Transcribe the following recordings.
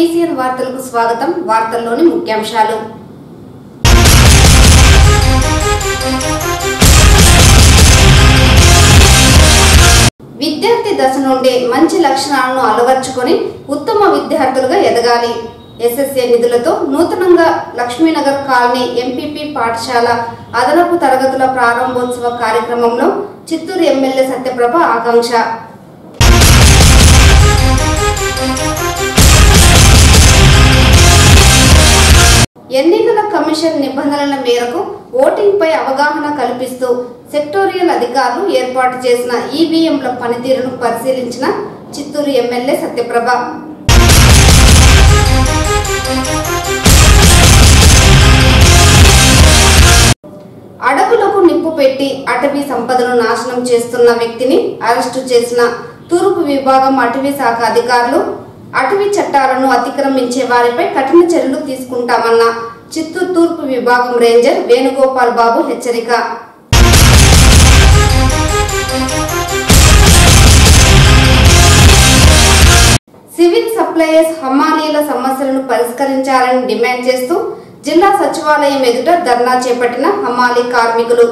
TCN వార్తలకు స్వాగతం వార్తల్లోని ముఖ్యాంశాలు విద్యార్థి దశ నుండే మంచి లక్షణాలను అలవర్చుకొని ఉత్తమ విద్యార్థులుగా ఎదగాలి ఎస్ఎస్ఏ నిధులతో నూతనంగా లక్ష్మీనగర్ కాలనీ ఎంపీపీ పాఠశాల అదనపు తరగతుల ప్రారంభోత్సవ కార్యక్రమంలో చిత్తూరు ఎమ్మెల్యే సత్యప్రభ ఆకాంక్ష ఎన్నికల కమిషన్ నిబంధనల మేరకు ఓటింగ్ పై అవగాహన కల్పిస్తూ సెక్టోరియల్ అధికారులు ఏర్పాటు చేసిన ఈవీఎంల పనితీరును పరిశీలించిన చిత్తూరు ఎమ్మెల్యే సత్యప్రభ అడవులకు నిప్పు పెట్టి అటవీ సంపదను నాశనం చేస్తున్న వ్యక్తిని అరెస్టు చేసిన తూర్పు విభాగం అటవీ శాఖ అధికారులు అటవీ చట్టాలను అతిక్రమించే వారిపై కఠిన చర్యలు తీసుకుంటామన్న చిత్తూరు తూర్పు విభాగం రేంజర్ వేణుగోపాల్ బాబు హెచ్చరిక సివిల్ సప్లయర్స్ హమాలీల సమస్యలను పరిష్కరించాలని డిమాండ్ చేస్తూ జిల్లా సచివాలయం ఎదుట ధర్నా చేపట్టిన హమాలీ కార్మికులు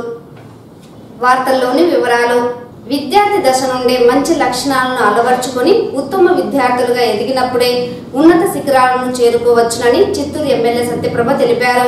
వార్తల్లోని వివరాలు విద్యార్థి దశ నుండే మంచి లక్షణాలను అలవర్చుకొని ఉత్తమ విద్యార్థులుగా ఎదిగినప్పుడే ఉన్నత శిఖరాలను చేరుకోవచ్చునని చిత్తూరు ఎమ్మెల్యే సత్యప్రభ తెలిపారు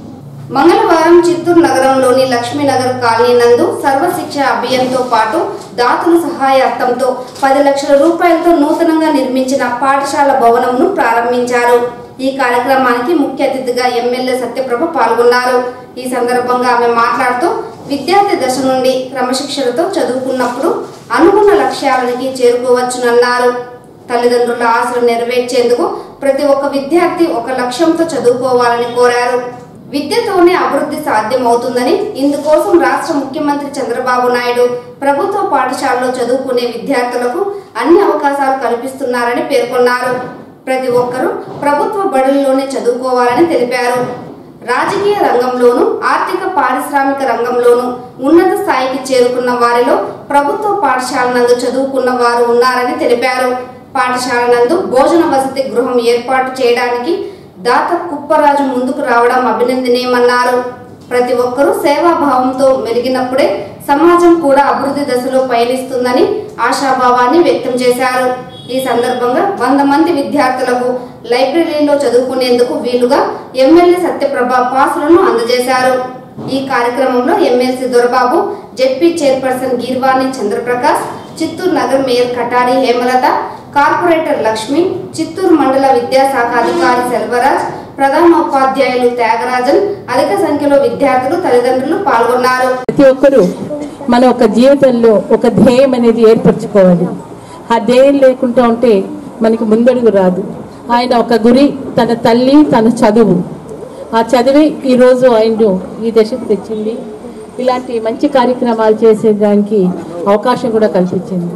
మంగళవారం చిత్తూరు నగరంలోని లక్ష్మీనగర్ కాలనీ నందు సర్వశిక్ష అభియాన్తో పాటు దాతల సహాయార్థంతో పది లక్షల రూపాయలతో నూతనంగా నిర్మించిన పాఠశాల భవనంను ప్రారంభించారు ఈ కార్యక్రమానికి ముఖ్య అతిథిగా ఎమ్మెల్యే సత్యప్రభ పాల్గొన్నారు ఈ సందర్భంగా ఆమె మాట్లాడుతూ విద్యార్థి దశ నుండి క్రమశిక్షణతో చదువుకున్నప్పుడు అనుకున్న లక్ష్యాలనికి చేరుకోవచ్చునన్నారు తల్లిదండ్రుల ఆశలు నెరవేర్చేందుకు ప్రతి ఒక్క విద్యార్థి ఒక లక్ష్యంతో చదువుకోవాలని కోరారు విద్యతోనే అభివృద్ధి సాధ్యమవుతుందని ఇందుకోసం రాష్ట్ర ముఖ్యమంత్రి చంద్రబాబు నాయుడు ప్రభుత్వ పాఠశాలలో చదువుకునే విద్యార్థులకు అన్ని అవకాశాలు కల్పిస్తున్నారని పేర్కొన్నారు ప్రతి ఒక్కరూ ప్రభుత్వ బడుల్లోనే చదువుకోవాలని తెలిపారు రాజకీయ రంగంలోనూ ఆర్థిక పారిశ్రామిక రంగంలోనూ ఉన్నత స్థాయికి చేరుకున్న వారిలో ప్రభుత్వ పాఠశాల నందు చదువుకున్న వారు ఉన్నారని తెలిపారు పాఠశాల నందు భోజన వసతి గృహం ఏర్పాటు చేయడానికి దాత కుప్పరాజు ముందుకు రావడం అభినందనీయమన్నారు ప్రతి ఒక్కరూ సేవాభావంతో మెలిగినప్పుడే సమాజం కూడా అభివృద్ధి దశలో పయనిస్తుందని ఆశాభావాన్ని వ్యక్తం చేశారు ఈ సందర్భంగా వంద మంది విద్యార్థులకు లైబ్రరీలో చదువుకునేందుకు వీలుగా ఎమ్మెల్యే సత్యప్రభ పాసులను అందజేశారు ఈ కార్యక్రమంలో MLC Dorababu ZP chairperson Geervani Chandraprakash Chittoor నగర్ మేయర్ కటారి హేమలత కార్పొరేటర్ లక్ష్మి చిత్తూరు మండల విద్యాశాఖ అధికారి సెల్వరాజ్ ప్రధానోపాధ్యాయులు త్యాగరాజన్ అధిక సంఖ్యలో విద్యార్థులు తల్లిదండ్రులు పాల్గొన్నారు ప్రతి ఒక్కరూ మన ఒక జీవితంలో ఒక ధ్యేయం అనేది ఏర్పరచుకోవాలి ఆ ధ్యేయం లేకుండా ఉంటే మనకి ముందడుగు రాదు ఆయన ఒక గురి తన తల్లి తన చదువు ఆ చదివి ఈరోజు ఆయన ఈ దశకు తెచ్చింది ఇలాంటి మంచి కార్యక్రమాలు చేసేదానికి అవకాశం కూడా కల్పించింది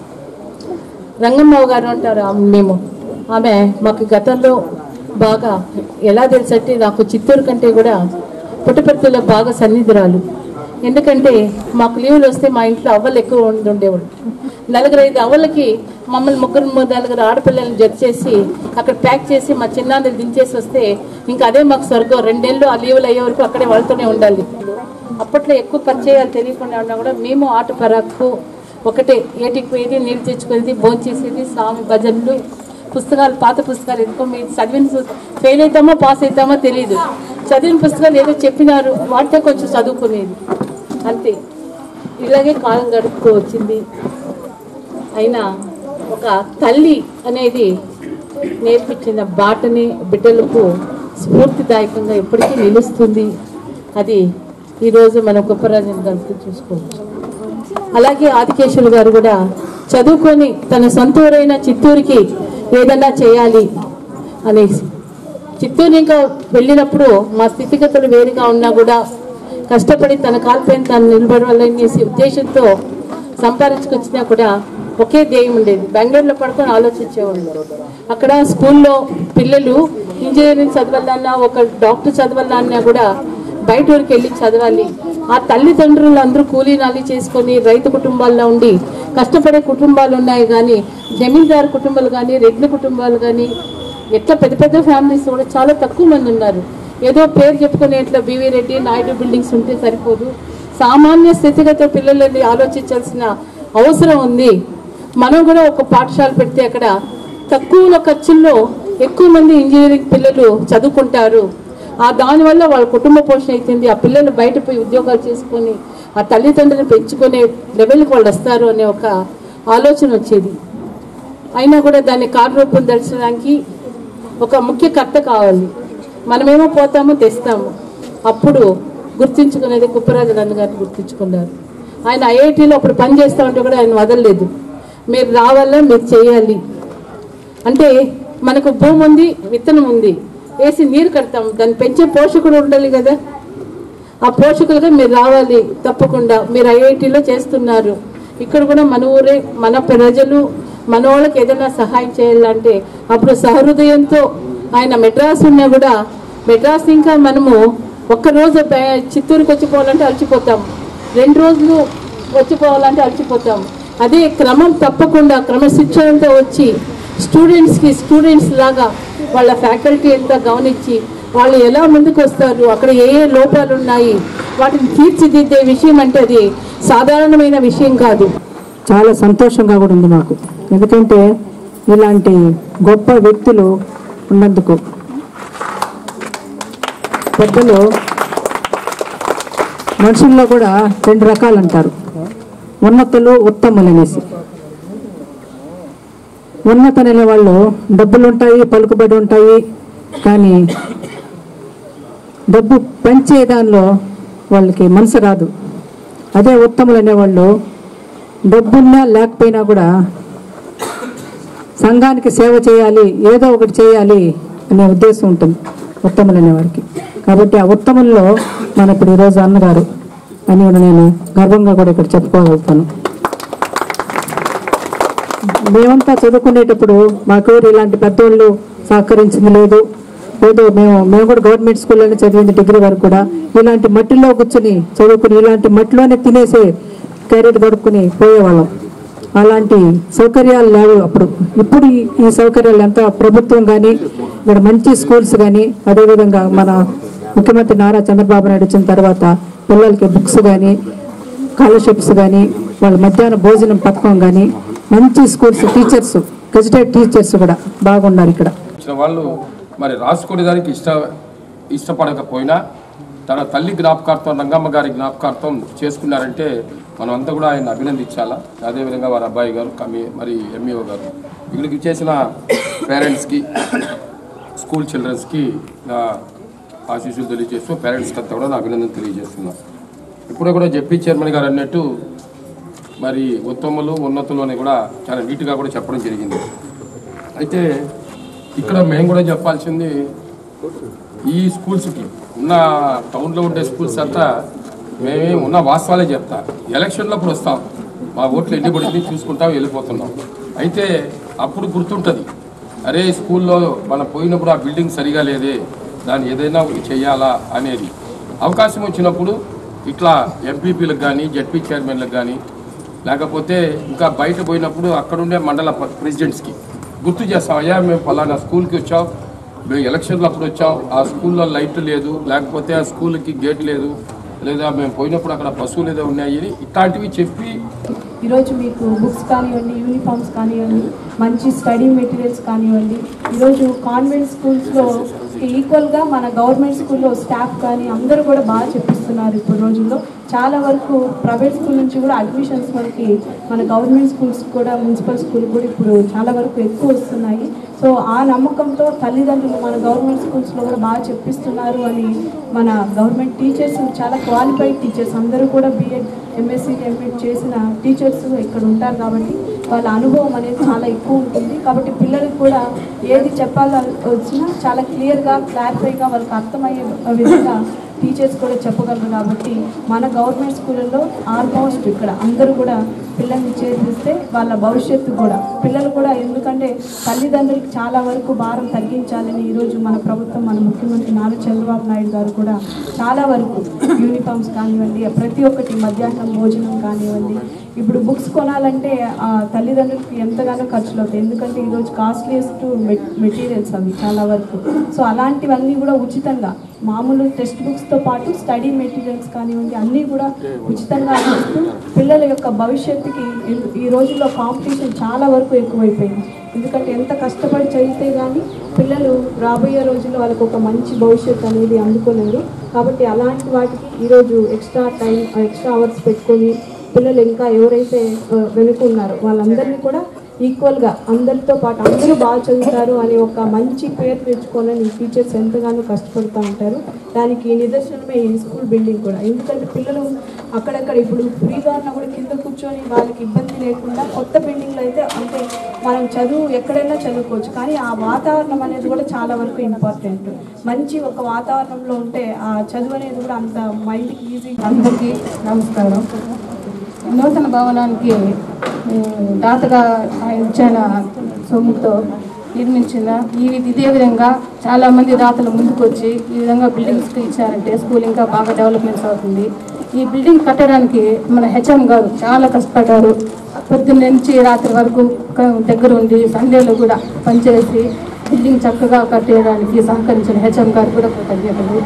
రంగమ్మ గారు అంటారు ఆమె మేము ఆమె మాకు గతంలో బాగా ఎలా తెలుసంటే నాకు చిత్తూరు కంటే కూడా పుట్టపర్తిలో బాగా సన్నిధురాలు ఎందుకంటే మాకు లీవులు వస్తే మా ఇంట్లో అవ్వలు ఎక్కువ ఉండి ఉండేవాడు నలుగురు ఐదు అవ్వలకి మమ్మల్ని ముగ్గురు మూడు నలుగురు ఆడపిల్లల్ని జత చేసి అక్కడ ప్యాక్ చేసి మా చిన్నాన్నలు దించేసి వస్తే ఇంకా అదే మాకు స్వర్గం రెండేళ్ళు ఆ లీవులు అయ్యే వరకు అక్కడే వాళ్ళతోనే ఉండాలి అప్పట్లో ఎక్కువ పరిచయాలు తెలియకుండా ఉన్నా కూడా మేము ఆట పరాకు ఒకటే ఏటికి పోయేది నీళ్ళు తెచ్చుకునేది భోజనం చేసేది స్వామి భజనలు పుస్తకాలు పాత పుస్తకాలు ఎందుకో మీరు చదివిన పు- ఫెయిల్ అవుతామో పాస్ అవుతామో తెలియదు చదివిన పుస్తకాలు ఏదో చెప్పినారు వాటితో కొంచెం చదువుకునేది అంతే ఇలాగే కాలం గడుపుతూ వచ్చింది అయినా ఒక తల్లి అనేది నేర్పించిన బాటని బిడ్డలకు స్ఫూర్తిదాయకంగా ఎప్పటికీ నిలుస్తుంది అది ఈరోజు మన గొప్పరాజన్ గారికి చూసుకోవచ్చు అలాగే ఆదికేశ్వరు గారు కూడా చదువుకొని తన సొంత ఊరైన చిత్తూరుకి ఏదన్నా చేయాలి అనేసి చిత్తూరు ఇంకా వెళ్ళినప్పుడు మా స్థితిగతులు వేరుగా ఉన్నా కూడా కష్టపడి తన కాల్పైన తాను నిలబడాలనేసి ఉద్దేశంతో సంపాదించుకొచ్చినా కూడా ఒకే ధ్యేయం ఉండేది బెంగళూరులో పడుకొని ఆలోచించేవాళ్ళు అక్కడ స్కూల్లో పిల్లలు ఇంజనీరింగ్ చదవాలన్నా ఒక డాక్టర్ చదవాలన్నా కూడా బయట ఊరికి వెళ్ళి చదవాలి ఆ తల్లిదండ్రులు అందరూ కూలీ నాలి చేసుకొని రైతు కుటుంబాల్లో ఉండి కష్టపడే కుటుంబాలు ఉన్నాయి కానీ జమీందారు కుటుంబాలు కానీ రెడ్ల కుటుంబాలు కానీ ఎట్లా పెద్ద పెద్ద ఫ్యామిలీస్ కూడా చాలా తక్కువ మంది ఉన్నారు ఏదో పేరు చెప్పుకునే ఇట్లా బీవీ రెడ్డి నాయుడు బిల్డింగ్స్ ఉంటే సరిపోదు సామాన్య స్థితిగత పిల్లలని ఆలోచించాల్సిన అవసరం ఉంది మనం కూడా ఒక పాఠశాల పెడితే అక్కడ తక్కువ ఖర్చుల్లో ఎక్కువ మంది ఇంజనీరింగ్ పిల్లలు చదువుకుంటారు ఆ దానివల్ల వాళ్ళ కుటుంబ పోషణ అవుతుంది ఆ పిల్లలు బయట పోయి ఉద్యోగాలు చేసుకొని ఆ తల్లిదండ్రులను పెంచుకునే లెవెల్కి వాళ్ళు వస్తారు అనే ఒక ఆలోచన వచ్చేది అయినా కూడా దాన్ని కార్యరూపం దర్శనానికి ఒక ముఖ్య కర్త కావాలి మనమేమో పోతాము తెస్తాము అప్పుడు గుర్తించుకునేది కుప్పరాజు నందు గారిని గుర్తించుకున్నారు ఆయన ఐఐటీలో అప్పుడు పని చేస్తా ఉంటే కూడా ఆయన వదలలేదు మీరు రావాలా మీరు చేయాలి అంటే మనకు భూమి ఉంది విత్తనం ఉంది వేసి నీరు కడతాం దాన్ని పెంచే పోషకుడు ఉండాలి కదా ఆ పోషకులుగా మీరు రావాలి తప్పకుండా మీరు ఐఐటిలో చేస్తున్నారు ఇక్కడ కూడా మన ఊరే మన ప్రజలు మన వాళ్ళకి ఏదైనా సహాయం చేయాలంటే అప్పుడు సహృదయంతో ఆయన మెడ్రాస్ ఉన్నా కూడా మెడ్రాస్ ఇంకా మనము ఒక్కరోజు బే- చిత్తూరుకి వచ్చిపోవాలంటే అలసిపోతాం రెండు రోజులు వచ్చిపోవాలంటే అలసిపోతాం అదే క్రమం తప్పకుండా క్రమశిక్షణతో వచ్చి స్టూడెంట్స్కి స్టూడెంట్స్ లాగా వాళ్ళ ఫ్యాకల్టీ అంతా గమనించి వాళ్ళు ఎలా ముందుకు వస్తారు అక్కడ ఏ ఏ లోపాలు ఉన్నాయి వాటిని తీర్చిదిద్దే విషయం అంటే అది సాధారణమైన విషయం కాదు చాలా సంతోషంగా కూడా ఉంది మాకు ఎందుకంటే ఇలాంటి గొప్ప వ్యక్తులు ఉన్నందుకు పెద్దలు మనుషుల్లో కూడా రెండు రకాలు అంటారు ఉన్నతులు ఉత్తములు అనేసి ఉన్నతలు అనే వాళ్ళు డబ్బులు ఉంటాయి పలుకుబడి ఉంటాయి కానీ డబ్బు పెంచే దానిలో వాళ్ళకి మనసు రాదు అదే ఉత్తములు అనేవాళ్ళు డబ్బున్నా లేకపోయినా కూడా సంఘానికి సేవ చేయాలి ఏదో ఒకటి చేయాలి అనే ఉద్దేశం ఉంటుంది ఉత్తములు అనేవారికి కాబట్టి ఆ ఉత్తముల్లో మన ఇప్పుడు ఈరోజు అన్నగారు అని కూడా నేను గర్వంగా కూడా ఇక్కడ చెప్పుకోగలుగుతాను మేమంతా చదువుకునేటప్పుడు మాకు ఇలాంటి పెద్దోళ్ళు సహకరించింది లేదు ఏదో మేము మేము కూడా గవర్నమెంట్ స్కూల్లోనే చదివింది డిగ్రీ వరకు కూడా ఇలాంటి మట్టిలో కూర్చుని చదువుకుని ఇలాంటి మట్టిలోనే తినేసి కెరీర్ గడుపుకుని పోయేవాళ్ళం అలాంటి సౌకర్యాలు లేవు అప్పుడు ఇప్పుడు ఈ- ఈ సౌకర్యాలు ఎంత ప్రభుత్వం కానీ ఇక్కడ మంచి స్కూల్స్ కానీ అదేవిధంగా మన ముఖ్యమంత్రి నారా చంద్రబాబు నాయుడు వచ్చిన తర్వాత పిల్లలకి బుక్స్ కానీ స్కాలర్షిప్స్ కానీ వాళ్ళ మధ్యాహ్న భోజనం పథకం కానీ మంచి స్కూల్స్ టీచర్స్ గెజిటెడ్ టీచర్స్ కూడా బాగున్నారు ఇక్కడ వచ్చిన వాళ్ళు మరి రాసుకునే దానికి ఇష్ట ఇష్టపడకపోయినా తన తల్లి జ్ఞాపకార్థం రంగమ్మ గారి జ్ఞాపకార్థం చేసుకున్నారంటే మనం అంతా కూడా ఆయన అభినందించాలా అదేవిధంగా వారి అబ్బాయి గారు కమి మరి ఎంఈఓ గారు ఇక్కడికి చేసిన పేరెంట్స్కి స్కూల్ చిల్డ్రన్స్కి నా ఆశీస్సులు తెలియజేస్తూ పేరెంట్స్కి అంతా కూడా నా అభినందన తెలియజేస్తున్నాను ఇప్పుడు కూడా జెపీ చైర్మన్ గారు అన్నట్టు మరి ఉత్తములు ఉన్నతులు అని కూడా చాలా నీట్గా కూడా చెప్పడం జరిగింది అయితే ఇక్కడ మేము కూడా చెప్పాల్సింది ఈ స్కూల్స్కి ఉన్న టౌన్లో ఉండే స్కూల్స్ అంతా మేమే ఉన్న వాస్తవాలే చెప్తా ఎలక్షన్లో అప్పుడు వస్తాం మా ఓట్లు ఎన్ని పడింది చూసుకుంటాం వెళ్ళిపోతున్నాం అయితే అప్పుడు గుర్తుంటుంది అరే స్కూల్లో మనం పోయినప్పుడు ఆ బిల్డింగ్ సరిగా లేదే దాన్ని ఏదైనా ఒకటి చేయాలా అనేది అవకాశం వచ్చినప్పుడు ఇట్లా ఎంపీపీలకు కానీ జడ్పీ చైర్మన్లకు కానీ లేకపోతే ఇంకా బయట పోయినప్పుడు అక్కడుండే మండల ప- ప్రెసిడెంట్స్కి గుర్తు చేస్తాం అయ్యా మేము పలానా స్కూల్కి వచ్చాం మేము ఎలక్షన్లో అప్పుడు వచ్చాం ఆ స్కూల్లో లైట్ లేదు లేకపోతే ఆ స్కూల్కి గేట్ లేదు లేదా మేము పోయినప్పుడు అక్కడ పశువులు ఏదో ఉన్నాయి ఇట్లాంటివి చెప్పి ఈరోజు మీకు బుక్స్ కానివ్వండి యూనిఫామ్స్ కానివ్వండి మంచి స్టడీ మెటీరియల్స్ కానివ్వండి ఈరోజు కాన్వెంట్ స్కూల్స్లో ఈక్వల్గా మన గవర్నమెంట్ స్కూల్లో స్టాఫ్ కానీ అందరూ కూడా బాగా చెప్పిస్తున్నారు ఇప్పుడు రోజుల్లో చాలా వరకు ప్రైవేట్ స్కూల్ నుంచి కూడా అడ్మిషన్స్ మనకి మన గవర్నమెంట్ స్కూల్స్ కూడా మున్సిపల్ స్కూల్ కూడా ఇప్పుడు చాలా వరకు ఎక్కువ వస్తున్నాయి సో ఆ నమ్మకంతో తల్లిదండ్రులు మన గవర్నమెంట్ స్కూల్స్లో కూడా బాగా చెప్పిస్తున్నారు అని మన గవర్నమెంట్ టీచర్స్ చాలా క్వాలిఫైడ్ టీచర్స్ అందరూ కూడా బీఎడ్ ఎంఎస్సీ ఎంఎడ్ చేసిన టీచర్స్ ఇక్కడ ఉంటారు కాబట్టి వాళ్ళ అనుభవం అనేది చాలా ఎక్కువ ఉంటుంది కాబట్టి పిల్లలకు కూడా ఏది చెప్పాలని వచ్చినా చాలా క్లియర్గా క్లారిఫైగా వాళ్ళకి అర్థమయ్యే విధంగా టీచర్స్ కూడా చెప్పగలరు కాబట్టి మన గవర్నమెంట్ స్కూళ్ళలో ఆల్మోస్ట్ ఇక్కడ అందరూ కూడా పిల్లల్ని చేర్పిస్తే వాళ్ళ భవిష్యత్తు కూడా పిల్లలు కూడా ఎందుకంటే తల్లిదండ్రులకు చాలా వరకు భారం తగ్గించాలని ఈరోజు మన ప్రభుత్వం మన ముఖ్యమంత్రి నారా చంద్రబాబు నాయుడు గారు కూడా చాలా వరకు యూనిఫామ్స్ కానివ్వండి ప్రతి ఒక్కటి మధ్యాహ్నం భోజనం కానివ్వండి ఇప్పుడు బుక్స్ కొనాలంటే ఆ తల్లిదండ్రులకి ఎంతగానో ఖర్చులు అవుతాయి ఎందుకంటే ఈరోజు కాస్ట్లీయెస్ట్ మెటీరియల్స్ అవి చాలా వరకు సో అలాంటివన్నీ కూడా ఉచితంగా మామూలు టెక్స్ట్ బుక్స్తో పాటు స్టడీ మెటీరియల్స్ కానివ్వండి అన్నీ కూడా ఉచితంగా అందిస్తూ పిల్లల యొక్క భవిష్యత్తుకి ఈ- ఈ రోజుల్లో కాంపిటీషన్ చాలా వరకు ఎక్కువైపోయింది ఎందుకంటే ఎంత కష్టపడి చదివితే కానీ పిల్లలు రాబోయే రోజుల్లో వాళ్ళకి ఒక మంచి భవిష్యత్తు అనేది అందుకోలేరు కాబట్టి అలాంటి వాటికి ఈరోజు ఎక్స్ట్రా టైం ఎక్స్ట్రా అవర్స్ పెట్టుకొని పిల్లలు ఇంకా ఎవరైతే ఆ, వెనుక ఉన్నారో వాళ్ళందరినీ కూడా ఈక్వల్గా అందరితో పాటు అందరూ బాగా చదువుతారు అనే ఒక మంచి పేరు తెచ్చుకోవాలని ఈ టీచర్స్ ఎంతగానో కష్టపడుతూ ఉంటారు దానికి నిదర్శనమే ఈ స్కూల్ బిల్డింగ్ కూడా ఎందుకంటే పిల్లలు అక్కడక్కడ ఇప్పుడు ఫ్రీగా ఉన్నా కూడా కింద కూర్చొని వాళ్ళకి ఇబ్బంది లేకుండా కొత్త బిల్డింగ్లో అయితే అంటే మనం చదువు ఎక్కడైనా చదువుకోవచ్చు కానీ ఆ వాతావరణం అనేది కూడా చాలా వరకు ఇంపార్టెంట్ మంచి ఒక వాతావరణంలో ఉంటే ఆ చదువు అనేది కూడా అంత మైండ్కి ఈజీ అందరికీ నమస్కారం నూతన భవనానికి ఉమ్, దాతగా ఆయన ఇచ్చిన సొమ్ముతో నిర్మించిన ఈ ఇదే విధంగా చాలామంది దాతలు ముందుకు వచ్చి ఈ విధంగా బిల్డింగ్స్కి ఇచ్చారంటే స్కూల్ ఇంకా బాగా డెవలప్మెంట్స్ అవుతుంది ఈ బిల్డింగ్ కట్టడానికి మన హెచ్ఎం గారు చాలా కష్టపడ్డారు పొద్దున్న నుంచి రాత్రి వరకు క- దగ్గర ఉండి సండేలో కూడా పనిచేసి బిల్డింగ్ చక్కగా కట్టేయడానికి సహకరించిన హెచ్ఎం గారు కూడా కృతజ్ఞతలు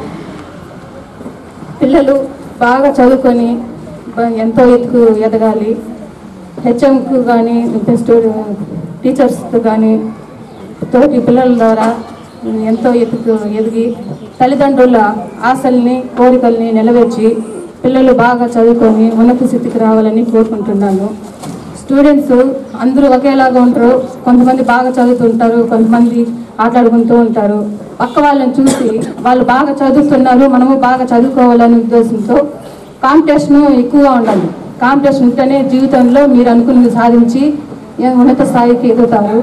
పిల్లలు బాగా చదువుకొని బ- ఎంతో ఎత్తుకు ఎదగాలి హెచ్ఎంకు కానీ టీచర్స్కి కానీ తోటి పిల్లల ద్వారా ఎంతో ఎత్తుకు ఎదిగి తల్లిదండ్రుల ఆశల్ని కోరికల్ని నెరవేర్చి పిల్లలు బాగా చదువుకొని ఉన్నత స్థితికి రావాలని కోరుకుంటున్నాను స్టూడెంట్స్ అందరూ ఒకేలాగా ఉంటారు కొంతమంది బాగా చదువుతుంటారు కొంతమంది ఆటలాడుకుంటూ ఉంటారు పక్క వాళ్ళని చూసి వాళ్ళు బాగా చదువుతున్నారు మనము బాగా చదువుకోవాలనే ఉద్దేశంతో కాంపిటీషన్ ఎక్కువగా ఉండాలి కాంపిటీషన్ ఉంటేనే జీవితంలో మీరు అనుకున్నది సాధించి ఉన్నత స్థాయికి ఎదుగుతారు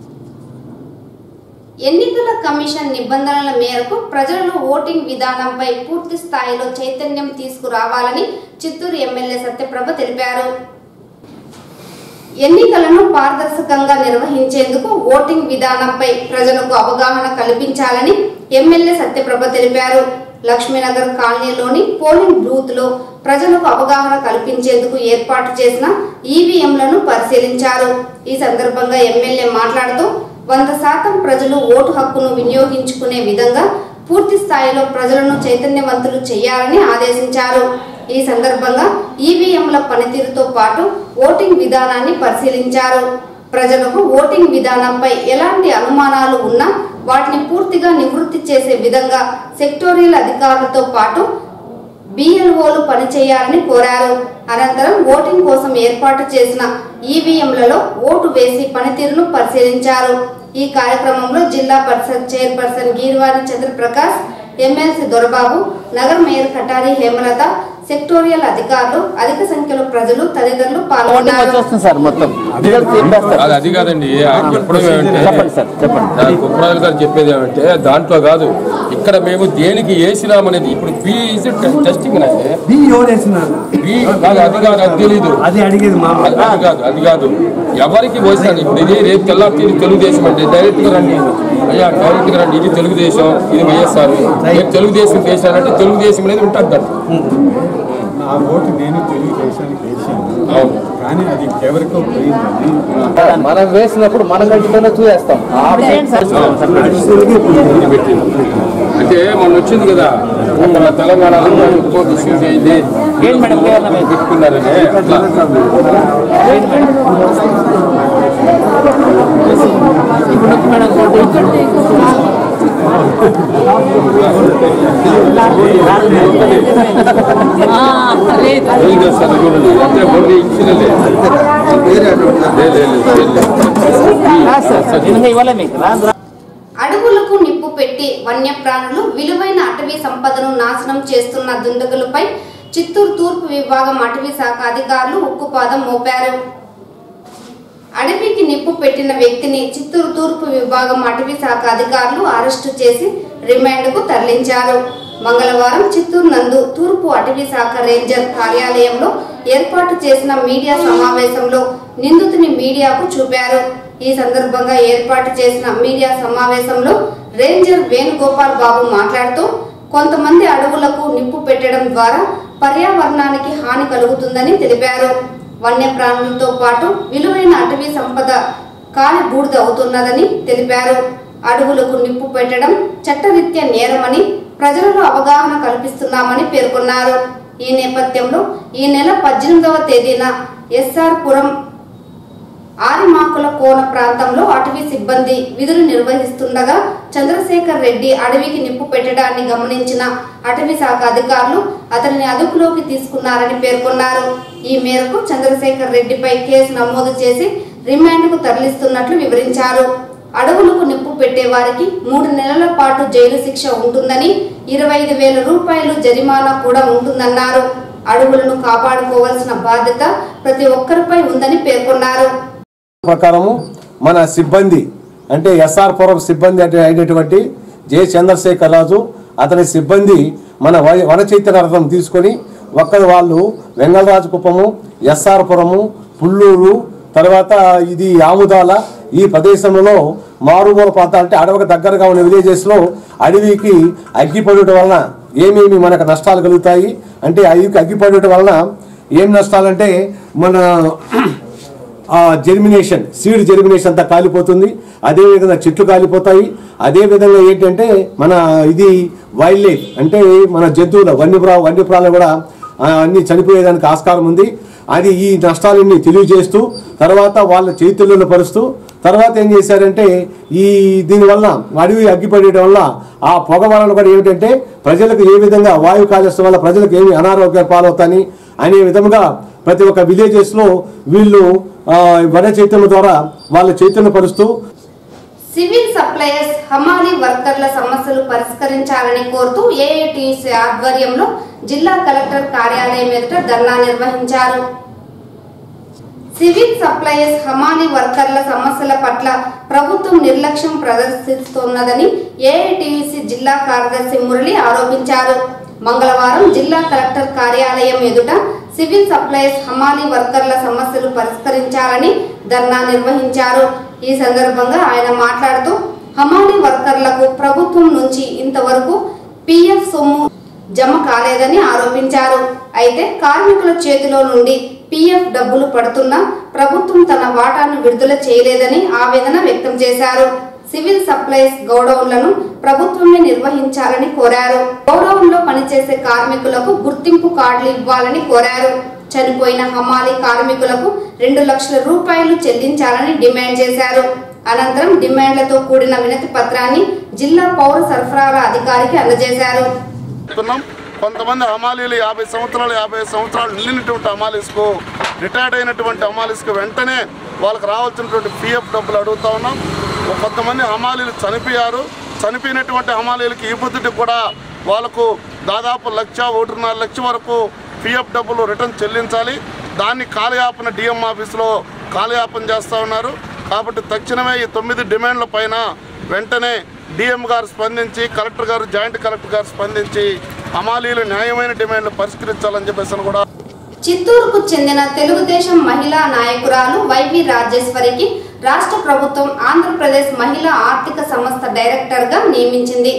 ఎన్నికల కమిషన్ నిబంధనల మేరకు ప్రజలలో ఓటింగ్ విధానంపై పూర్తి స్థాయిలో చైతన్యం తీసుకురావాలని చిత్తూరు ఎమ్మెల్యే సత్యప్రభ తెలిపారు ఎన్నికలను పారదర్శకంగా నిర్వహించేందుకు ఓటింగ్ విధానంపై ప్రజలకు అవగాహన కల్పించాలని ఎమ్మెల్యే సత్యప్రభ తెలిపారు లక్ష్మీనగర్ కాలనీలోని పోలింగ్ బూత్ లో ప్రజలకు అవగాహన కల్పించేందుకు ఏర్పాటు చేసిన ఈవీఎంలను పరిశీలించారు ఈ సందర్భంగా ఎమ్మెల్యే మాట్లాడుతూ వంద శాతం ప్రజలు ఓటు హక్కును వినియోగించుకునే విధంగా పూర్తి స్థాయిలో ప్రజలను చైతన్యవంతులు చేయాలని ఆదేశించారు ఈ సందర్భంగా ఈవీఎంల పనితీరుతో పాటు ఓటింగ్ విధానాన్ని పరిశీలించారు ప్రజలకు ఓటింగ్ విధానంపై ఎలాంటి అనుమానాలు ఉన్నా వాటిని పూర్తిగా నివృత్తి చేసే విధంగా సెక్టోరియల్ అధికారులతో పాటు బిఎల్ఓలు పనిచేయాలని కోరారు అనంతరం ఓటింగ్ కోసం ఏర్పాటు చేసిన ఈవీఎంలలో ఓటు వేసి పనితీరును పరిశీలించారు ఈ కార్యక్రమంలో జిల్లా పరిషత్ చైర్పర్సన్ గీర్వాణి చంద్రప్రకాష్ ఎమ్మెల్సీ దొరబాబు నగర మేయర్ కటారి హేమలత సెక్టోరియల్ అధికారులు అధిక సంఖ్యలో ప్రజలు తదితరులు పాల్గొన్నారు వచ్చేస్తుంది సార్ మొత్తం రిజల్ట్స్ చెప్పేస్తారు అది అది కాదండి ఆయన చెప్పడం ఏమంటే చెప్పండి సార్ చెప్పండి దాని కుప్పరాజు గారు చెప్పేది ఏమంటే దాంట్లో కాదు ఇక్కడ మేము దేనికి వేసినామనేది ఇప్పుడు బి ఇస్ టెస్టింగ్ అనేది బి ఎవరేసినారు బి కాదు అది కాదు అది తెలీదు అది అడిగేది మా అది అది కాదు అది కాదు ఎవరికి పోసినాను ఇప్పుడు ఇది రేపు తెల్లారి ఇది తెలుగుదేశం అంటే డైరెక్ట్ గా రండి అయ్యా డైరెక్ట్ గా రండి ఇది తెలుగుదేశం ఇది వైఎస్ఆర్ రేపు తెలుగుదేశం వేసానంటే తెలుగుదేశం అనేది ఉంటుంది దాంట్లో. నా ఓటు నేను తెలుగుదేశానికి వేసాను అవును కానీ అది ఎవరికో పోయిందని మనం వేసినప్పుడు మనం కంటితోనే చూసేస్తాం ఆ ఆప్షన్ ఇది పెట్టింది అంటే మొన్న వచ్చింది కదా మన తెలంగాణలో ఇంకోటి ఇష్యూస్ అయింది పెట్టుకున్నారని అట్లా తెలుగుదేశం చూడండి అంటే ఓన్లీ ఇన్సిడెంట్ ఇంకా ఇవ్వలే మీకు రాను రా. అడవులకు నిప్పు పెట్టి వన్యప్రాణులు విలువైన అటవీ సంపదను నాశనం చేస్తున్న దుండగులపై చిత్తూరు తూర్పు విభాగం అటవీ శాఖ అధికారులు ఉక్కుపాదం మోపారు అడవికి నిప్పు పెట్టిన వ్యక్తిని చిత్తూరు తూర్పు విభాగం అటవీ శాఖ అధికారులు అరెస్టు చేసి రిమాండ్కు తరలించారు మంగళవారం చిత్తూరు నందు తూర్పు అటవీ శాఖ రేంజర్ కార్యాలయంలో ఏర్పాటు చేసిన మీడియా సమావేశంలో నిందితుని మీడియాకు చూపారు ఈ సందర్భంగా ఏర్పాటు చేసిన మీడియా సమావేశంలో రేంజర్ వేణుగోపాల్ బాబు మాట్లాడుతూ కొంతమంది అడవులకు నిప్పు పెట్టడం ద్వారా పర్యావరణానికి హాని కలుగుతుందని తెలిపారు వన్యప్రాణులతో పాటు విలువైన అటవీ సంపద కాలి బూడిద అవుతున్నదని తెలిపారు అడవులకు నిప్పు పెట్టడం చట్టరీత్యా నేరమని ప్రజలలో అవగాహన కల్పిస్తున్నామని పేర్కొన్నారు ఈ నేపథ్యంలో ఈ నెల పద్దెనిమిదవ తేదీన ఎస్ఆర్ పురం ఆరిమాకుల కోన ప్రాంతంలో అటవీ సిబ్బంది విధులు నిర్వహిస్తుండగా చంద్రశేఖర్ రెడ్డి అడవికి నిప్పు పెట్టడాన్ని గమనించిన అటవీ శాఖ అధికారులు అతనిని అదుపులోకి తీసుకున్నారని పేర్కొన్నారు ఈ మేరకు చంద్రశేఖర్ రెడ్డిపై కేసు నమోదు చేసి రిమాండ్కు తరలిస్తున్నట్లు వివరించారు అడవులకు నిప్పు పెట్టే వారికి మూడు నెలల పాటు జైలు శిక్ష ఉంటుందని ఇరవై ఐదు వేల రూపాయలు జరిమానా కూడా ఉంటుందన్నారు అడవులను కాపాడుకోవాల్సిన బాధ్యత ప్రతి ఒక్కరిపై ఉందని పేర్కొన్నారు ప్రకారము మన సిబ్బంది అంటే ఎస్ఆర్ పురం సిబ్బంది అంటే అయినటువంటి జె చంద్రశేఖర్ రాజు అతని సిబ్బంది మన వై- వన చైతన్య రథం తీసుకొని ఒక్క వాళ్ళు వెంగళరాజు కుప్పము ఎస్ఆర్ పురము పుల్లూరు తర్వాత ఇది ఆముదాల ఈ ప్రదేశంలో మారుమూల ప్రాంతాలు అంటే అడవికి దగ్గరగా ఉన్న విలేజెస్లో అడవికి అగ్గిపడటం వలన ఏమేమి మనకు నష్టాలు కలుగుతాయి అంటే అడవికి అగ్గిపడటం వలన ఏం నష్టాలంటే మన ఆ జెర్మినేషన్ సీడ్ జెర్మినేషన్ అంతా కాలిపోతుంది అదేవిధంగా చెట్లు కాలిపోతాయి అదేవిధంగా ఏంటంటే మన ఇది వైల్డ్ లైఫ్ అంటే మన జంతువుల వన్యప్రా వన్యప్రాలు కూడా ఆ, అన్ని చనిపోయేదానికి ఆస్కారం ఉంది అది ఈ నష్టాలన్నీ తెలియజేస్తూ తర్వాత వాళ్ళ చైతన్యంలో పరుస్తూ తర్వాత ఏం చేశారంటే ఈ దీనివల్ల అడవి అగ్గిపడేయడం వల్ల ఆ పొగ వలన కూడా ఏమిటంటే ప్రజలకు ఏ విధంగా వాయు కాలుష్యం వల్ల ప్రజలకు ఏమి అనారోగ్యాలు పాలవుతాయని అనే విధముగా ప్రతి ఒక్క విలేజెస్ లో వీళ్ళు ఆ, వన చైతన్యం ద్వారా వాళ్ళ చైతన్యపరుస్తూ సివిల్ సప్లయర్స్ హమాలీ వర్కర్ల సమస్యలు పరిష్కరించాలని కోరుతూ ఏఐటిసి ఆధ్వర్యంలో జిల్లా కలెక్టర్ కార్యాలయం ఎదుట ధర్నా నిర్వహించారు సివిల్ సప్లయర్స్ హమాలీ వర్కర్ల సమస్యల పట్ల ప్రభుత్వం నిర్లక్ష్యం ప్రదర్శిస్తున్నదని ఏఐటిసి జిల్లా కార్యదర్శి మురళి ఆరోపించారు మంగళవారం జిల్లా కలెక్టర్ కార్యాలయం ఎదుట సివిల్ సప్లైస్ హమాలీ వర్కర్ల సమస్యలు పరిష్కరించాలని ధర్నా నిర్వహించారు ఈ సందర్భంగా ఆయన మాట్లాడుతూ హమాలీ వర్కర్లకు ప్రభుత్వం నుంచి ఇంతవరకు పిఎఫ్ సొమ్ము జమ కాలేదని ఆరోపించారు అయితే కార్మికుల చేతిలో నుండి పిఎఫ్ డబ్బులు పడుతున్నా ప్రభుత్వం తన వాటాను విడుదల చేయలేదని ఆవేదన వ్యక్తం చేశారు సివిల్ సప్లైస్ గౌడౌన్లను ప్రభుత్వమే నిర్వహించాలని కోరారు గౌడౌన్ లో పనిచేసే కార్మికులకు గుర్తింపు కార్డులు ఇవ్వాలని కోరారు చనిపోయిన హమాలీ కార్మికులకు రెండు లక్షల రూపాయలు చెల్లించాలని డిమాండ్ చేశారు అనంతరం డిమాండ్లతో కూడిన వినతి పత్రాన్ని జిల్లా పౌర సరఫరాల అధికారికి అందజేశారు చెప్తున్నాం కొంతమంది హమాలీలు యాభై సంవత్సరాలు యాభై సంవత్సరాలు నిలినటువంటి హమాలీస్కు రిటైర్డ్ అయినటువంటి హమాలీస్కు వెంటనే వాళ్ళకి రావాల్సినటువంటి పిఎఫ్ డబ్బులు అడుగుతా ఉన్నాం కొంతమంది హమాలీలు చనిపోయారు చనిపోయినటువంటి హమాలీలకి ఈ బుద్ధికి కూడా వాళ్ళకు దాదాపు లక్ష ఒకటిన్నర లక్ష వరకు పిఎఫ్ డబ్బులు రిటర్న్ చెల్లించాలి దాన్ని కాలయాపన డిఎం ఆఫీసులో కాలయాపన చేస్తూ ఉన్నారు కాబట్టి తక్షణమే ఈ తొమ్మిది డిమాండ్ల పైన వెంటనే డిఎం గారు స్పందించి కలెక్టర్ గారు జాయింట్ కలెక్టర్ గారు స్పందించి హమాలీలు న్యాయమైన డిమాండ్లు పరిష్కరించాలని చెప్పేసి అని కూడా చిత్తూరుకు చెందిన తెలుగుదేశం మహిళా నాయకురాలు వైవి రాజేశ్వరికి రాష్ట్ర ప్రభుత్వం ఆంధ్రప్రదేశ్ మహిళా ఆర్థిక సంస్థ డైరెక్టర్ గా నియమించింది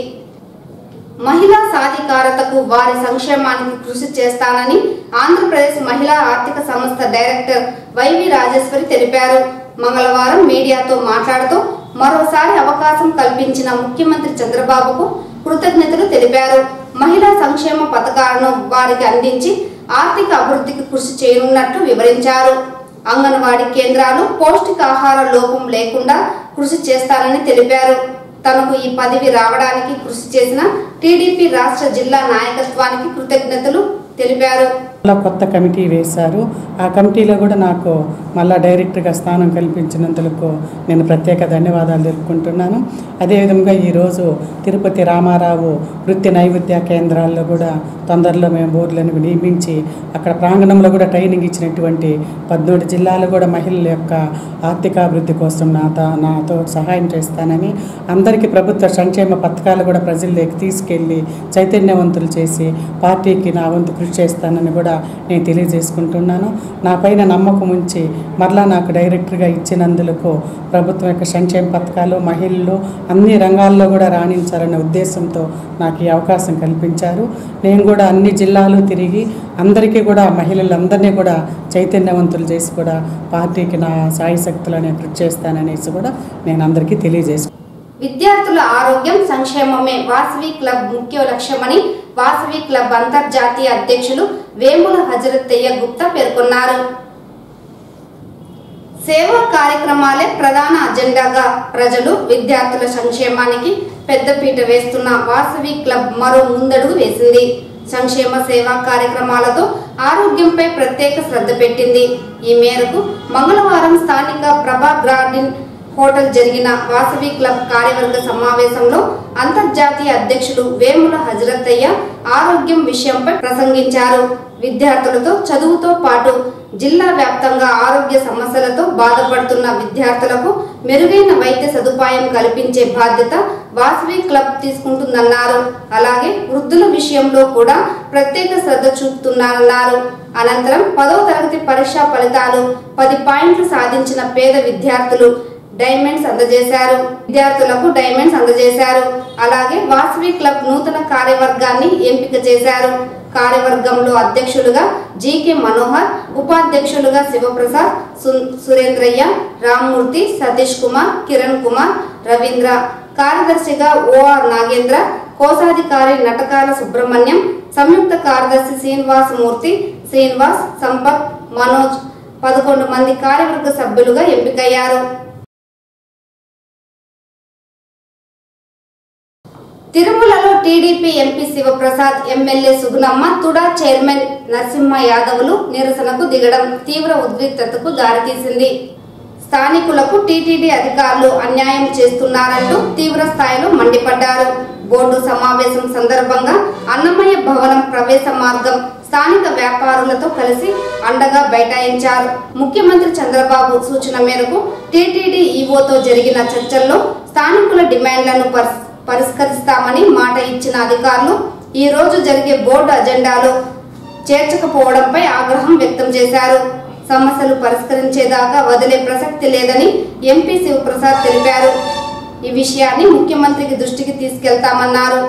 మహిళా సాధికారతకు వారి సంక్షేమానికి కృషి చేస్తానని ఆంధ్రప్రదేశ్ మహిళా ఆర్థిక సంస్థ డైరెక్టర్ వైవి రాజేశ్వరి తెలిపారు మంగళవారం మీడియాతో మాట్లాడుతూ మరోసారి అవకాశం కల్పించిన ముఖ్యమంత్రి చంద్రబాబుకు కృతజ్ఞతలు తెలిపారు మహిళా సంక్షేమ పథకాలను వారికి అందించి ఆర్థిక అభివృద్ధికి కృషి చేయనున్నట్లు వివరించారు అంగన్వాడీ కేంద్రాలు పౌష్టికాహార లోపం లేకుండా కృషి చేస్తానని తెలిపారు తనకు ఈ పదవి రావడానికి కృషి చేసిన టీడీపీ రాష్ట్ర జిల్లా నాయకత్వానికి కృతజ్ఞతలు తెలిపారు మళ్ళా కొత్త కమిటీ వేశారు ఆ కమిటీలో కూడా నాకు మళ్ళా డైరెక్టర్గా స్థానం కల్పించినందుకు నేను ప్రత్యేక ధన్యవాదాలు తెలుపుకుంటున్నాను అదేవిధంగా ఈరోజు తిరుపతి రామారావు వృత్తి నైవేద్య కేంద్రాల్లో కూడా తొందరలో మేము బోర్డులను నియమించి అక్కడ ప్రాంగణంలో కూడా ట్రైనింగ్ ఇచ్చినటువంటి పద్మూడు జిల్లాలు కూడా మహిళల యొక్క ఆర్థికాభివృద్ధి కోసం నాతో నాతో సహాయం చేస్తానని అందరికీ ప్రభుత్వ సంక్షేమ పథకాలు కూడా ప్రజల్లోకి తీసుకెళ్ళి చైతన్యవంతులు చేసి పార్టీకి నా వంతు కృషి చేస్తానని కూడా నేను తెలియజేసుకుంటున్నాను నా పైన నమ్మకం ఉంచి మరలా నాకు డైరెక్టర్గా ఇచ్చినందులకు ప్రభుత్వం యొక్క సంక్షేమ పథకాలు మహిళలు అన్ని రంగాల్లో కూడా రాణించాలనే ఉద్దేశంతో నాకు ఈ అవకాశం కల్పించారు నేను కూడా అన్ని జిల్లాలు తిరిగి అందరికీ కూడా మహిళలందరినీ కూడా చైతన్యవంతులు చేసి కూడా పార్టీకి నా సాయి శక్తులనే కృషి చేస్తాననేసి కూడా నేను అందరికీ తెలియజేసుకుంటాను విద్యార్థుల ఆరోగ్యం సంక్షేమమే వాసవి క్లబ్ ముఖ్య లక్ష్యమని వాసవి క్లబ్ అంతర్జాతీయ అధ్యక్షులు వేముల హజరత్తయ్య గుప్తా పేర్కొన్నారు సేవా కార్యక్రమాలే ప్రధాన అజెండాగా ప్రజలు విద్యార్థుల సంక్షేమానికి పెద్దపీట వేస్తున్న వాసవి క్లబ్ మరో ముందడుగు వేసింది సంక్షేమ సేవా కార్యక్రమాలతో ఆరోగ్యంపై ప్రత్యేక శ్రద్ధ పెట్టింది ఈ మేరకు మంగళవారం స్థానిక ప్రభా గార్డెన్ హోటల్ జరిగిన వాసవి క్లబ్ కార్యవర్గ సమావేశంలో అంతర్జాతీయ అధ్యక్షులు వేముల హజరత్తయ్య ఆరోగ్యం విషయంపై ప్రసంగించారు విద్యార్థులతో చదువుతో పాటు జిల్లా వ్యాప్తంగా ఆరోగ్య సమస్యలతో బాధపడుతున్న విద్యార్థులకు మెరుగైన వైద్య సదుపాయం కల్పించే బాధ్యత వాసవి క్లబ్ తీసుకుంటుందన్నారు అలాగే వృద్ధుల విషయంలో కూడా ప్రత్యేక శ్రద్ధ చూపుతున్నారన్నారు అనంతరం పదో తరగతి పరీక్షా ఫలితాలు పది పాయింట్లు సాధించిన పేద విద్యార్థులు డైమండ్స్ అందజేశారు విద్యార్థులకు డైమండ్స్ అందజేశారు అలాగే వాసవి క్లబ్ నూతన కార్యవర్గాన్ని ఎంపిక చేశారు కార్యవర్గంలో అధ్యక్షులుగా జీకే మనోహర్ ఉపాధ్యక్షులుగా శివప్రసాద్ సు- సురేంద్రయ్య రామ్మూర్తి సతీష్ కుమార్ కిరణ్ కుమార్ రవీంద్ర కార్యదర్శిగా ఓఆర్ నాగేంద్ర కోశాధికారి నటకాల సుబ్రహ్మణ్యం సంయుక్త కార్యదర్శి శ్రీనివాస్ మూర్తి శ్రీనివాస్ సంపత్ మనోజ్ పదకొండు మంది కార్యవర్గ సభ్యులుగా ఎంపికయ్యారు తిరుమలలో TDP MP Sivaprasad MLA Sugunamma TUDA chairman Narasimha యాదవ్లు నిరసనకు దిగడం తీవ్ర ఉద్రిక్తతకు దారితీసింది స్థానికులకు టీటీడీ అధికారులు అన్యాయం చేస్తున్నారంటూ తీవ్ర స్థాయిలో మండిపడ్డారు బోర్డు సమావేశం సందర్భంగా అన్నమయ్య భవనం ప్రవేశ మార్గం స్థానిక వ్యాపారులతో కలిసి అండగా బైఠాయించారు ముఖ్యమంత్రి చంద్రబాబు సూచన మేరకు టీటీడీ ఈవోతో జరిగిన చర్చల్లో స్థానికుల డిమాండ్లను పరిస్- పరిష్కరిస్తామని మాట ఇచ్చిన అధికారులు ఈ రోజు జరిగే బోర్డు అజెండాలో చేర్చకపోవడంపై ఆగ్రహం వ్యక్తం చేశారు సమస్యలు పరిష్కరించేదాకా వదిలే ప్రసక్తి లేదని ఎంపీ శివప్రసాద్ తెలిపారు ఈ విషయాన్ని ముఖ్యమంత్రికి దృష్టికి తీసుకెళ్తామన్నారు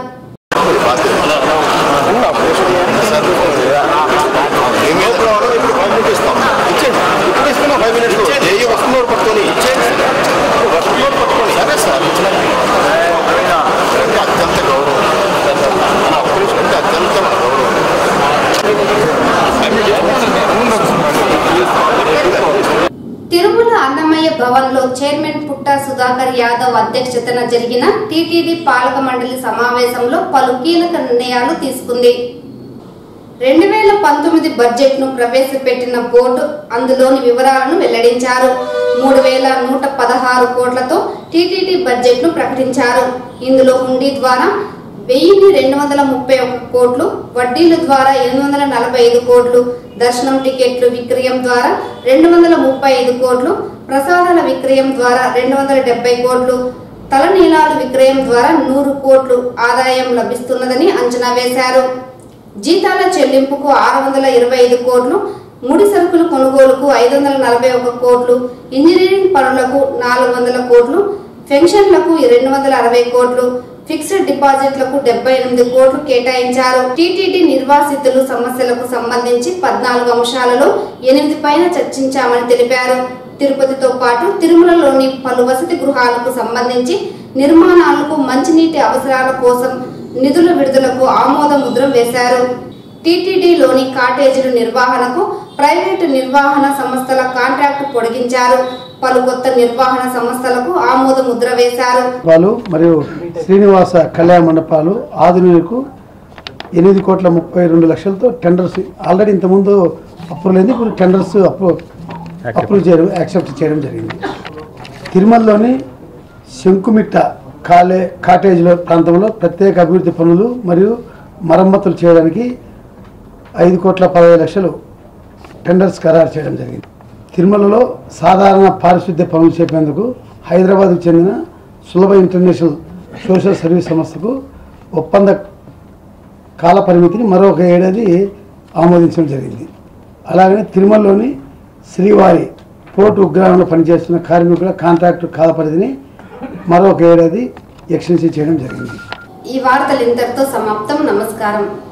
తిరుమల అన్నమయ్య భవన్ లో చైర్మన్ పుట్టా సుధాకర్ యాదవ్ అధ్యక్షతన జరిగిన టీటీడీ పాలక మండలి సమావేశంలో పలు కీలక నిర్ణయాలు తీసుకుంది రెండు వేల పంతొమ్మిది బడ్జెట్ ను ప్రవేశపెట్టిన బోర్డు అందులోని వివరాలను వెల్లడించారు మూడు వేల నూట పదహారు కోట్లతో టీటీడీ బడ్జెట్ ను ప్రకటించారు ఇందులో హుండీ ద్వారా వెయ్యిన్ని రెండు వందల ముప్పై ఒక్క కోట్లు వడ్డీల ద్వారా ఎనిమిది వందల నలభై ఐదు కోట్లు దర్శనం టికెట్లు విక్రయం ద్వారా రెండు వందల ముప్పై ఐదు కోట్లు ప్రసాదాల విక్రయం ద్వారా రెండు వందల డెబ్బై కోట్లు తలనీలాలు విక్రయం ద్వారా నూరు కోట్లు ఆదాయం లభిస్తున్నదని అంచనా వేశారు జీతాల చెల్లింపుకు ఆరు వందల ఇరవై ఐదు కోట్లు ముడి సరుకుల కొనుగోలుకు ఐదు వందల నలభై ఒక కోట్లు ఇంజనీరింగ్ పనులకు నాలుగు వందల కోట్లు పెన్షన్లకు రెండు వందల అరవై కోట్లు ఫిక్స్డ్ డిపాజిట్లకు డెబ్బై ఎనిమిది కోట్లు కేటాయించారు టీటీడీ నిర్వాసితులు సమస్యలకు సంబంధించి పద్నాలుగు అంశాలలో ఎనిమిది పైన చర్చించామని తెలిపారు తిరుపతితో పాటు తిరుమలలోని పలు వసతి గృహాలకు సంబంధించి నిర్మాణాలకు మంచినీటి అవసరాల కోసం నిధుల విడుదలకు ఆమోద ముద్ర వేశారు టీటీడీలోని కాటేజీల నిర్వహణకు ప్రైవేటు నిర్వహణ సంస్థల కాంట్రాక్టు పొడిగించారు పలు కొత్త నిర్వహణ సంస్థలకు ఆమోద ముద్ర వేశారు మండపాలు మరియు శ్రీనివాస కళ్యాణ మండపాలు ఆధునికు ఎనిమిది కోట్ల ముప్పై రెండు లక్షలతో టెండర్స్ ఆల్రెడీ ఇంతకుముందు అప్రూవల్ అయింది ఇప్పుడు టెండర్స్ అప్రూవ్ అప్రూవ్ చేయడం యాక్సెప్ట్ చేయడం జరిగింది తిరుమలలోని శంకుమిట్ట కాలే కాటేజ్లో ప్రాంతంలో ప్రత్యేక అభివృద్ధి పనులు మరియు మరమ్మతులు చేయడానికి ఐదు కోట్ల పదహైదు లక్షలు టెండర్స్ ఖరారు చేయడం జరిగింది తిరుమలలో సాధారణ పారిశుద్ధ్య పనులు చేపేందుకు హైదరాబాద్కు చెందిన సులభ ఇంటర్నేషనల్ సోషల్ సర్వీస్ సంస్థకు ఒప్పంద కాల పరిమితిని మరొక ఏడాది ఆమోదించడం జరిగింది అలాగనే తిరుమలలోని శ్రీవారి పోర్టు ఉగ్రామంలో పనిచేస్తున్న కార్మికుల కాంట్రాక్టు కాల పరిధిని మరొక ఏడాది ఎక్స్టెన్షన్ చేయడం జరిగింది ఈ వార్తలు ఇంతటితో సమాప్తం నమస్కారం